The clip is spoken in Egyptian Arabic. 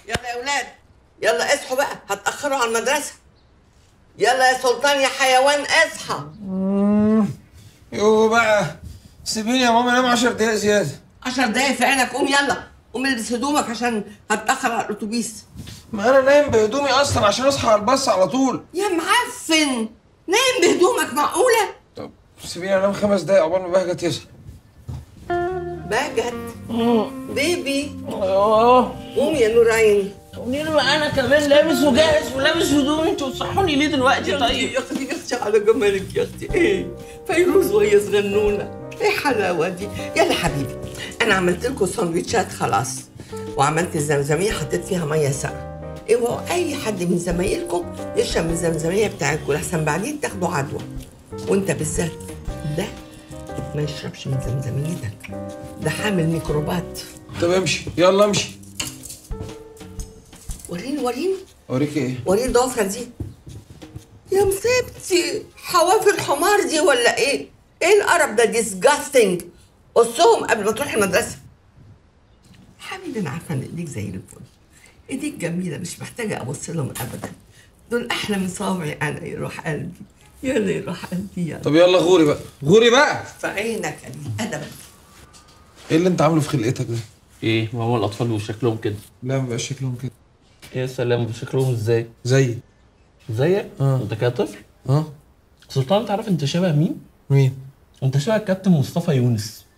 يلا يا ولاد يلا اصحوا بقى هتأخروا على المدرسة يلا يا سلطان يا حيوان اصحى يو بقى سيبيني يا ماما انام 10 دقايق زياده عشر دقايق في عينك قوم يلا قوم البس هدومك عشان هتأخر على الأتوبيس ما انا نايم بهدومي اصلا عشان اصحى على الباص على طول يا معفن نايم بهدومك معقولة طب سيبيني انام خمس دقايق عقبال ما بهجت يصحى بهجت بيبي اه قوم يا نور عيني منير بقى انا كمان لابس وجاهز ولابس هدومي انتوا تصحوني ليه دلوقتي طيب يا اختي يا اختي على جمالك يا اختي ايه فيروز وهي صغنونه ايه الحلاوه دي يلا حبيبي انا عملت لكم سندوتشات خلاص وعملت الزمزميه حطيت فيها ميه ساقعه اوعوا اي حد من زمايلكم يشرب من الزمزميه بتاعتكم لحسن بعدين تاخدوا عدوى وانت بالذات ده ما يشربش من زمزميتك ده حامل ميكروبات طب امشي يلا امشي وريني وريني اوريك ايه وريني الضوافر دي يا مصيبتي حوافر الحمار دي ولا ايه؟ ايه القرف ده ديسجاستنج قصهم قبل ما تروح المدرسه حبيبي انا عارفه ان ايديك زي الفل ايديك جميله مش محتاجه ابص لهم ابدا دول احلى من صوابعي انا يروح قلبي يلا يروح قلبي يلا طب يلا غوري بقى غوري بقى في عينك ادب ايه اللي انت عامله في خلقتك ده ايه ما هو الاطفال بيبقوا شكلهم كده لا ما بقاش شكلهم كده يا سلام بشكلهم ازاي زي زيك آه. انت كده طفل اه سلطان تعرف انت شبه مين مين انت شبه الكابتن مصطفى يونس